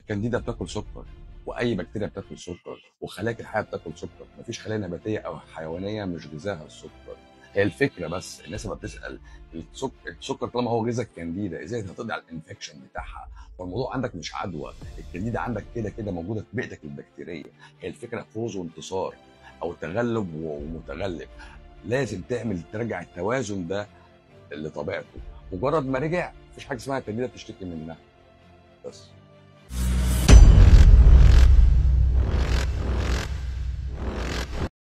الكانديدا بتاكل سكر واي بكتيريا بتاكل سكر وخلايا الحياه بتاكل سكر مفيش خلايا نباتيه او حيوانيه مش غذاها السكر هي الفكره بس الناس لما بتسال السكر السكر طالما هو غذاء الكانديدا ازاي هتقضي على الانفكشن بتاعها والموضوع عندك مش عدوى الكانديدا عندك كده كده موجوده في بيئتك البكتيريه هي الفكره فوز وانتصار او تغلب ومتغلب لازم تعمل ترجع التوازن ده لطبيعته مجرد ما رجع مفيش حاجه اسمها الكانديدا تشتكي منها بس